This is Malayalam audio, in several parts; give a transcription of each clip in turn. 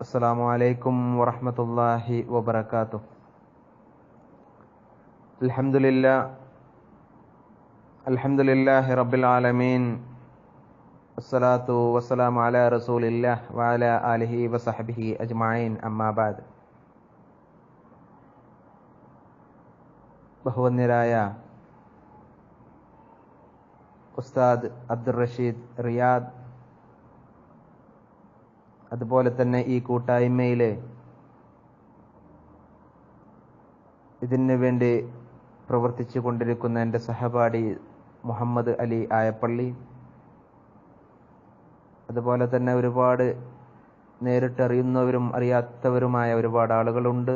السلام عليكم ورحمة الله وبركاته الحمد لله الحمد لله رب العالمين الصلاة والسلام على رسول الله وعلى آله وصحبه أجمعين أما بعد ബഹുവന്യരായ ഉസ്താദ് അബ്ദുൾ റഷീദ് റിയാദ് അതുപോലെ തന്നെ ഈ കൂട്ടായ്മയിലെ ഇതിനു വേണ്ടി പ്രവർത്തിച്ചു കൊണ്ടിരിക്കുന്ന എൻ്റെ സഹപാഠി മുഹമ്മദ് അലി ആയപ്പള്ളി അതുപോലെ തന്നെ ഒരുപാട് നേരിട്ടറിയുന്നവരും അറിയാത്തവരുമായ ഒരുപാട് ആളുകളുണ്ട്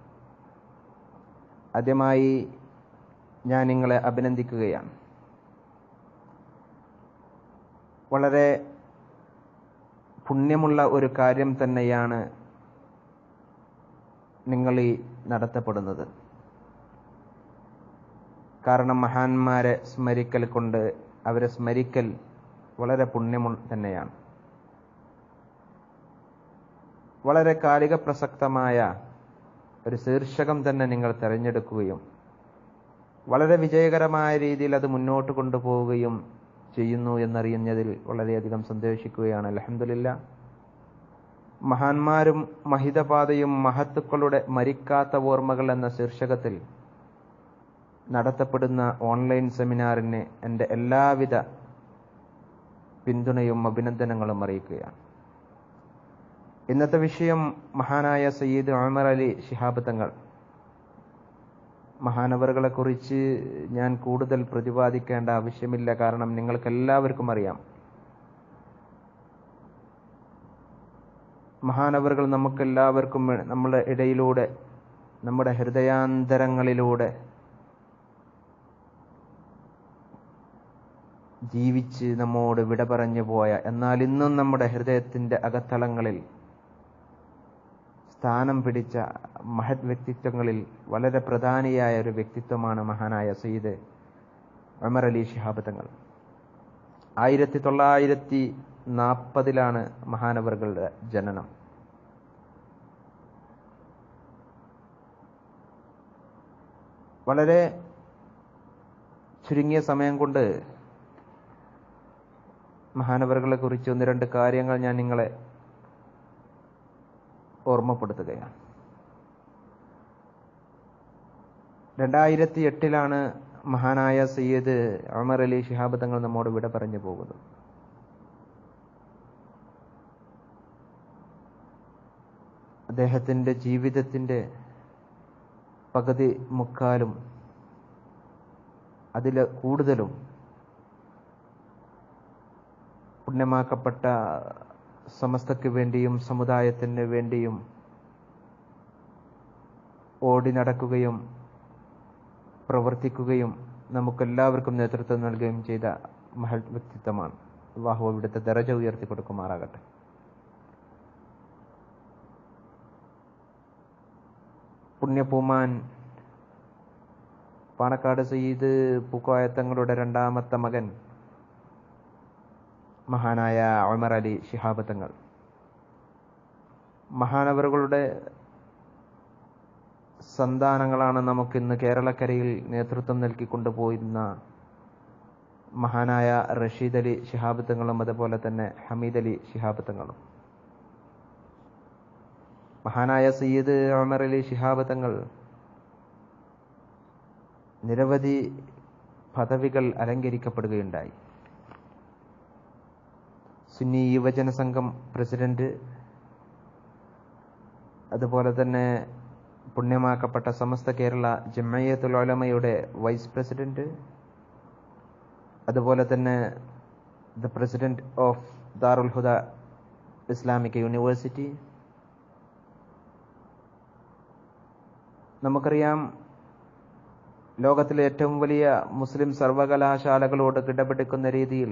ആദ്യമായി ഞാൻ നിങ്ങളെ അഭിനന്ദിക്കുകയാണ് വളരെ പുണ്യമുള്ള ഒരു കാര്യം തന്നെയാണ് നിങ്ങൾ ഈ നടത്തപ്പെടുന്നത് കാരണം മഹാന്മാരെ സ്മരിക്കൽ കൊണ്ട് അവരെ സ്മരിക്കൽ വളരെ പുണ്യമു തന്നെയാണ് വളരെ കാലിക പ്രസക്തമായ ഒരു ശീർഷകം തന്നെ നിങ്ങൾ തിരഞ്ഞെടുക്കുകയും വളരെ വിജയകരമായ രീതിയിൽ അത് മുന്നോട്ട് കൊണ്ടുപോവുകയും ചെയ്യുന്നു എന്നറിയുന്നതിൽ വളരെയധികം സന്തോഷിക്കുകയാണ് അലഹമില്ല മഹാന്മാരും മഹിതപാതയും മഹത്തുക്കളുടെ മരിക്കാത്ത ഓർമ്മകൾ എന്ന ശീർഷകത്തിൽ നടത്തപ്പെടുന്ന ഓൺലൈൻ സെമിനാറിന് എൻ്റെ എല്ലാവിധ പിന്തുണയും അഭിനന്ദനങ്ങളും അറിയിക്കുകയാണ് ഇന്നത്തെ വിഷയം മഹാനായ സയ്യിദ് ഉമർ അലി ശിഹാബ് തങ്ങൾ മഹാനവറുകളെ കുറിച്ച് ഞാൻ കൂടുതൽ പ്രതിപാദിക്കേണ്ട ആവശ്യമില്ല കാരണം നിങ്ങൾക്ക് എല്ലാവർക്കും അറിയാം മഹാനവറുകൾ നമുക്കെല്ലാവർക്കും നമ്മുടെ ഇടയിലൂടെ നമ്മുടെ ഹൃദയാന്തരങ്ങളിലൂടെ ജീവിച്ച് നമ്മോട് വിട പറഞ്ഞു പോയ എന്നാൽ ഇന്നും നമ്മുടെ ഹൃദയത്തിന്റെ അകത്തളങ്ങളിൽ സ്ഥാനം പിടിച്ച മഹത് വ്യക്തിത്വങ്ങളിൽ വളരെ പ്രധാനിയായ ഒരു വ്യക്തിത്വമാണ് മഹാനായ സയ്യിദ് ഉമർ അലി ശിഹാബ് തങ്ങൾ ആയിരത്തി തൊള്ളായിരത്തി നാൽപ്പതിലാണ് മഹാനവറുകളുടെ ജനനം വളരെ ചുരുങ്ങിയ സമയം കൊണ്ട് മഹാനവറുകളെ കുറിച്ച് ഒന്ന് രണ്ട് കാര്യങ്ങൾ ഞാൻ നിങ്ങളെ ഓർമ്മപ്പെടുത്തുകയാണ് രണ്ടായിരത്തി എട്ടിലാണ് മഹാനായ സയ്യിദ് ഉമർ അലി ശിഹാബ് തങ്ങൾ നമ്മോട് വിട പറഞ്ഞു പോകുന്നത് അദ്ദേഹത്തിന്റെ ജീവിതത്തിന്റെ പകുതി മുക്കാലും അതിൽ കൂടുതലും പുണ്യമാക്കപ്പെട്ട സമസ്തയ്ക്ക് വേണ്ടിയും സമുദായത്തിന് വേണ്ടിയും ഓടി നടക്കുകയും പ്രവർത്തിക്കുകയും നമുക്കെല്ലാവർക്കും നേതൃത്വം നൽകുകയും ചെയ്ത മഹൽ വ്യക്തിത്വമാണ് അള്ളാഹു അവിടുത്തെ ദരജ ഉയർത്തി കൊടുക്കുമാറാകട്ടെ പുണ്യപൂമാൻ പാണക്കാട് സയ്യിദ് പൂക്കോയത്തങ്ങളുടെ രണ്ടാമത്തെ മകൻ മഹാനായ ഉമർ അലി ശിഹാബ് തങ്ങൾ മഹാനവറുകളുടെ സന്താനങ്ങളാണ് നമുക്കിന്ന് കേരളക്കരയിൽ നേതൃത്വം നൽകിക്കൊണ്ടുപോയിരുന്ന മഹാനായ റഷീദ് അലി ശിഹാബ് തങ്ങളും അതുപോലെ തന്നെ ഹമീദ് അലി ശിഹാബ് തങ്ങളും മഹാനായ സയ്യിദ് ഉമർ അലി ശിഹാബ് തങ്ങൾ നിരവധി പദവികൾ അലങ്കരിക്കപ്പെടുകയുണ്ടായി സുന്നി യുവജന സംഘം പ്രസിഡന്റ് അതുപോലെ തന്നെ പുണ്യമാക്കപ്പെട്ട സമസ്ത കേരള ജമയത്തുൽ ഉലമയുടെ വൈസ് പ്രസിഡന്റ് അതുപോലെ തന്നെ the president of Darul Huda Islamic university നമുക്കറിയാം ലോകത്തിലെ ഏറ്റവും വലിയ മുസ്ലിം സർവകലാശാലകളോട് കിടപിടിക്കുന്ന രീതിയിൽ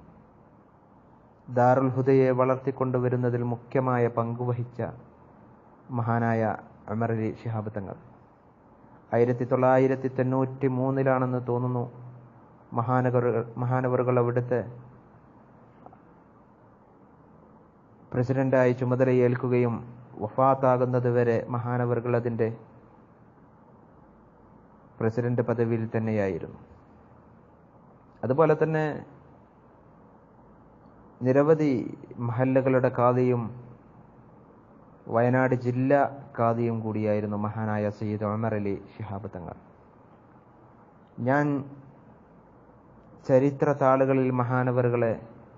ദാറുൽ ഹുദയെ വളർത്തിക്കൊണ്ടുവരുന്നതിൽ മുഖ്യമായ പങ്കുവഹിച്ച മഹാനായ അമർ അലി ശിഹാബ് തങ്ങൾ ആയിരത്തി തൊള്ളായിരത്തി തൊണ്ണൂറ്റി മൂന്നിലാണെന്ന് തോന്നുന്നു മഹാനഗറുകൾ മഹാനവറുകൾ അവിടുത്തെ പ്രസിഡന്റായി ചുമതലയേൽക്കുകയും വഫാത്താകുന്നത് വരെ മഹാനവറുകൾ അതിൻ്റെ പ്രസിഡന്റ് പദവിയിൽ തന്നെയായിരുന്നു അതുപോലെ തന്നെ നിരവധി മഹല്ലകളുടെ കാതിയും വയനാട് ജില്ലാ കാതിയും കൂടിയായിരുന്നു മഹാനായ സയ്യിദ് ഉമർ അലി ശിഹാബ് തങ്ങൾ ഞാൻ ചരിത്ര താളുകളിൽ മഹാനവറുകളെ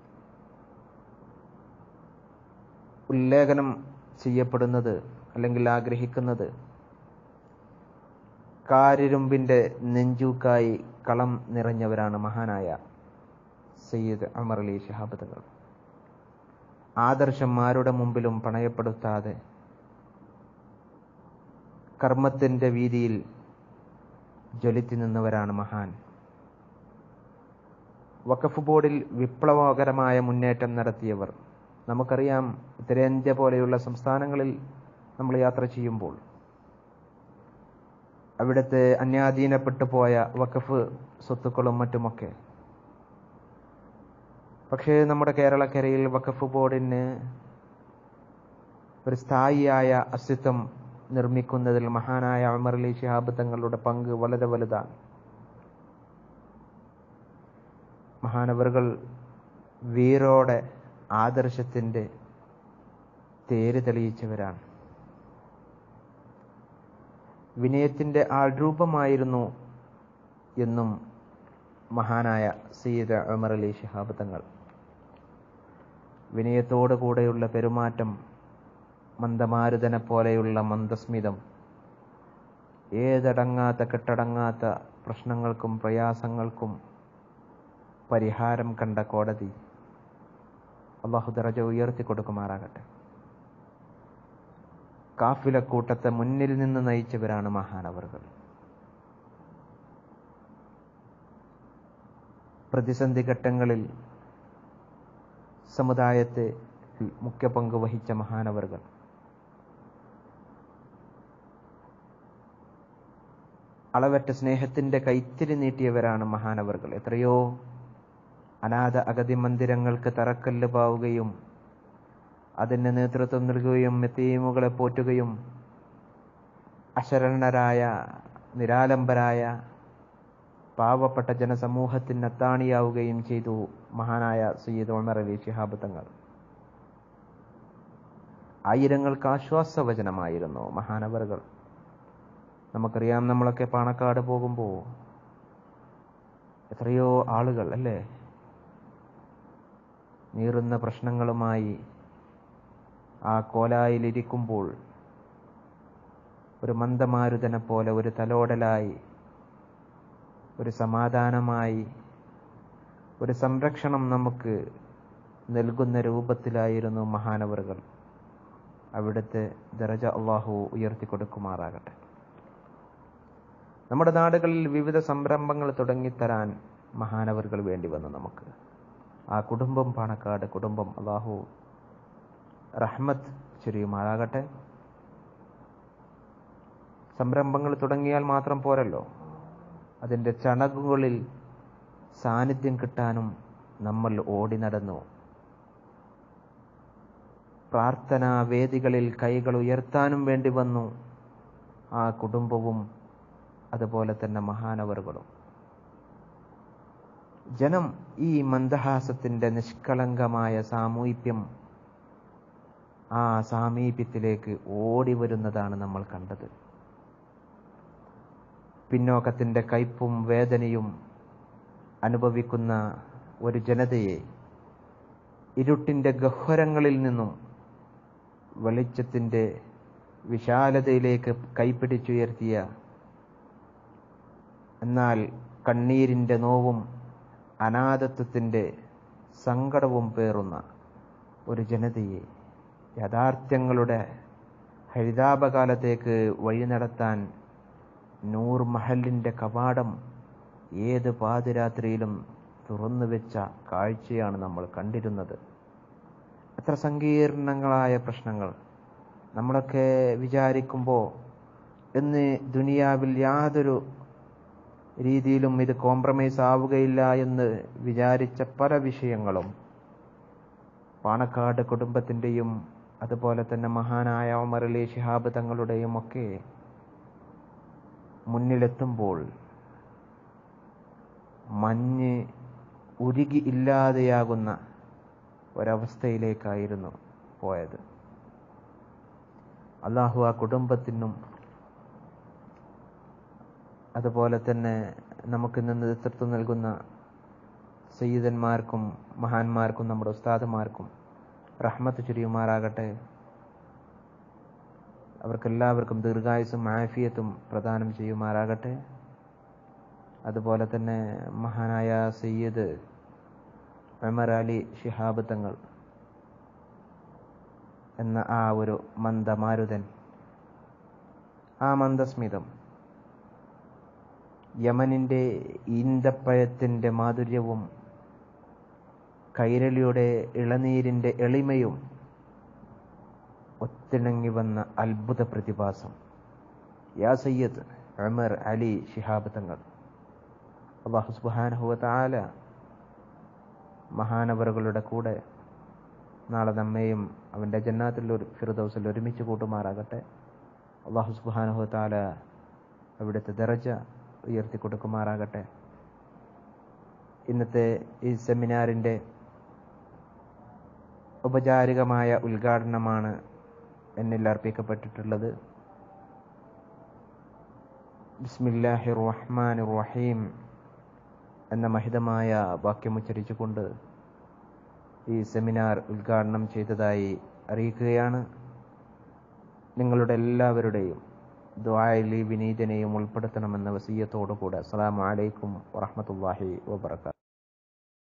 ഉല്ലേഖനം ചെയ്യപ്പെടുന്നത് അല്ലെങ്കിൽ ആഗ്രഹിക്കുന്നത് കാരിരുമ്പിന്റെ നെഞ്ചൂക്കായി കളം നിറഞ്ഞവരാണ് മഹാനായ സയ്യിദ് അമർ അലി ശഹാബ് തങ്ങൾ ആദർശന്മാരുടെ മുമ്പിലും പണയപ്പെടുത്താതെ കർമ്മത്തിന്റെ വീതിയിൽ ജ്വലിച്ചു നിന്നവരാണ് മഹാൻ വഖഫ് ബോർഡിൽ വിപ്ലവകരമായ മുന്നേറ്റം നടത്തിയവർ നമുക്കറിയാം ഉത്തരേന്ത്യ പോലെയുള്ള സംസ്ഥാനങ്ങളിൽ നമ്മൾ യാത്ര ചെയ്യുമ്പോൾ അവിടുത്തെ അന്യാധീനപ്പെട്ടു പോയ വഖഫ് സ്വത്തുക്കളും മറ്റുമൊക്കെ പക്ഷേ നമ്മുടെ കേരളക്കരയിൽ വഖഫ് ബോർഡിന് ഒരു സ്ഥായിയായ അസ്തിത്വം നിർമ്മിക്കുന്നതിൽ മഹാനായ അമർ അലി ശിഹാബ് തങ്ങളുടെ പങ്ക് വളരെ വലുതാണ് മഹാനവറുകൾ വീരോടെ ആദർശത്തിൻ്റെ തേര് തെളിയിച്ചവരാണ് വിനയത്തിൻ്റെ ആൾരൂപമായിരുന്നു എന്നും മഹാനായ സയ്യിദ് ഉമർ അലി ശിഹാബ് തങ്ങൾ വിനയത്തോടു കൂടെയുള്ള പെരുമാറ്റം മന്ദമാരുതനെ പോലെയുള്ള മന്ദസ്മിതം ഏതടങ്ങാത്ത കെട്ടടങ്ങാത്ത പ്രശ്നങ്ങൾക്കും പ്രയാസങ്ങൾക്കും പരിഹാരം കണ്ട കോടതി അള്ളാഹു ദറജ ഉയർത്തി കൊടുക്കുമാറാകട്ടെ കാഫിലക്കൂട്ടത്തെ മുന്നിൽ നിന്ന് നയിച്ചവരാണ് മഹാനവറുകൾ പ്രതിസന്ധി ഘട്ടങ്ങളിൽ സമുദായത്തെ മുഖ്യ പങ്ക് വഹിച്ച മഹാനവറുകൾ അളവറ്റ സ്നേഹത്തിന്റെ കൈത്തിരി നീട്ടിയവരാണ് മഹാനവറുകൾ എത്രയോ അനാഥ അഗതി മന്ദിരങ്ങൾക്ക് തറക്കല്ല് പാവുകയും അതിന് നേതൃത്വം നൽകുകയും എത്തീമുകളെ പോറ്റുകയും അശരണരായ നിരാലംബരായ പാവപ്പെട്ട ജനസമൂഹത്തിന് അത്താണിയാവുകയും ചെയ്തു മഹാനായ സയ്യിദ് ഉമർ അലി ശിഹാബ് തങ്ങൾ ആയിരങ്ങൾക്ക് ആശ്വാസവചനമായിരുന്നു മഹാനവറുകൾ നമുക്കറിയാം നമ്മളൊക്കെ പാണക്കാട് പോകുമ്പോൾ എത്രയോ ആളുകൾ അല്ലേ നീറുന്ന പ്രശ്നങ്ങളുമായി ആ കോലായിലിരിക്കുമ്പോൾ ഒരു മന്ദമാരുതനെ പോലെ ഒരു തലോടലായി ഒരു സമാധാനമായി ഒരു സംരക്ഷണം നമുക്ക് നൽകുന്ന രൂപത്തിലായിരുന്നു മഹാനവറുകൾ അവിടുത്തെ ദറജ അള്ളാഹു ഉയർത്തിക്കൊടുക്കുമാറാകട്ടെ നമ്മുടെ നാടുകളിൽ വിവിധ സംരംഭങ്ങൾ തുടങ്ങിത്തരാൻ മഹാനവറുകൾ വേണ്ടി വന്നു നമുക്ക് ആ കുടുംബം പാണക്കാട് കുടുംബം അള്ളാഹു റഹ്മത്ത് ചൊരിയുമാറാകട്ടെ സംരംഭങ്ങൾ തുടങ്ങിയാൽ മാത്രം പോരല്ലോ അതിൻ്റെ ചണകുകളിൽ സാന്നിധ്യം കിട്ടാനും നമ്മൾ ഓടി നടന്നു പ്രാർത്ഥനാ വേദികളിൽ കൈകൾ ഉയർത്താനും വേണ്ടി വന്നു ആ കുടുംബവും അതുപോലെ തന്നെ മഹാനവറുകളും ജനം ഈ മന്ദഹാസത്തിന്റെ നിഷ്കളങ്കമായ സാമൂഹ്യം ആ സാമീപ്യത്തിലേക്ക് ഓടി വരുന്നതാണ് നമ്മൾ കണ്ടത് പിന്നോക്കത്തിന്റെ കയ്പും വേദനയും അനുഭവിക്കുന്ന ഒരു ജനതയെ ഇരുട്ടിന്റെ ഗഹ്വരങ്ങളിൽ നിന്നും വെളിച്ചത്തിന്റെ വിശാലതയിലേക്ക് കൈപ്പിടിച്ചുയർത്തിയ എന്നാൽ കണ്ണീരിന്റെ നോവും അനാഥത്വത്തിന്റെ സങ്കടവും പേറുന്ന ഒരു ജനതയെ യാഥാർത്ഥ്യങ്ങളുടെ ഹരിതാപകാലത്തേക്ക് വഴി നടത്താൻ നൂർ മഹലിന്റെ കവാടം ഏത് പാതിരാത്രിയിലും തുറന്നു വെച്ച കാഴ്ചയാണ് നമ്മൾ കണ്ടിരുന്നത് എത്ര സങ്കീർണങ്ങളായ പ്രശ്നങ്ങൾ നമ്മളൊക്കെ വിചാരിക്കുമ്പോൾ ഇന്ന് ദുനിയാവിൽ യാതൊരു രീതിയിലും ഇത് കോംപ്രമൈസ് ആവുകയില്ല എന്ന് വിചാരിച്ച പല വിഷയങ്ങളും പാണക്കാട് കുടുംബത്തിൻ്റെയും അതുപോലെ തന്നെ മഹാനായ ഉമർ അലി ശിഹാബ് തങ്ങളുടെയും ഒക്കെ മുന്നിലെത്തുമ്പോൾ മഞ്ഞ് ഉരുകി ഇല്ലാതെയാകുന്ന ഒരവസ്ഥയിലേക്കായിരുന്നു പോയത് അള്ളാഹു ആ കുടുംബത്തിനും അതുപോലെ തന്നെ നമുക്ക് ഇന്ന് നേതൃത്വം നൽകുന്ന സയ്യിദന്മാർക്കും മഹാന്മാർക്കും നമ്മുടെ ഉസ്താദുമാർക്കും റഹ്മത്ത് ചുരിയുമാറാകട്ടെ അവർക്കെല്ലാവർക്കും ദീർഘായുസും ആഫിയത്തും പ്രദാനം ചെയ്യുമാറാകട്ടെ അതുപോലെ തന്നെ മഹാനായ സയ്യിദ് ഉമർ അലി ഷിഹാബ് തങ്ങൾ എന്ന ആ ഒരു മന്ദമാരുതൻ ആ മന്ദസ്മിതം യമനിൻ്റെ ഈന്തപ്പഴത്തിൻ്റെ മാധുര്യവും കൈരളിയുടെ ഇളനീരിൻ്റെ എളിമയും ഒത്തിണങ്ങി വന്ന അത്ഭുത പ്രതിഭാസം യാ സയ്യദ് ഉമർ അലി ശിഹാബ് തങ്ങൾ അള്ളാഹു സുബാനഹുവ താല മഹാനവറുകളുടെ കൂടെ നാളെ നമ്മെയും അവൻ്റെ ജന്നാത്തിൽ ഒരു ഫിറുദൗസിൽ ഒരുമിച്ച് കൂട്ടുമാറാകട്ടെ അള്ളാഹു സുബാനഹു താല അവിടുത്തെ ദറജ ഉയർത്തി കൊടുക്കുമാറാകട്ടെ ഇന്നത്തെ ഈ സെമിനാറിൻ്റെ ഔപചാരികമായ ഉദ്ഘാടനമാണ് എന്നിൽ അർപ്പിക്കപ്പെട്ടിട്ടുള്ളത് ബിസ്മില്ലാഹി റഹ്മാൻ റഹീം എന്ന മഹിതമായ വാക്യമുച്ചരിച്ചുകൊണ്ട് ഈ സെമിനാർ ഉദ്ഘാടനം ചെയ്തതായി അറിയിക്കുകയാണ് നിങ്ങളുടെ എല്ലാവരുടെയും ദ്വായിൽ ഈ വിനീതനെയും ഉൾപ്പെടുത്തണമെന്ന വസീയത്തോടുകൂടെ അസ്സലാമു അലൈക്കും വറഹ്മത്തുള്ളാഹി വബറകാതുഹു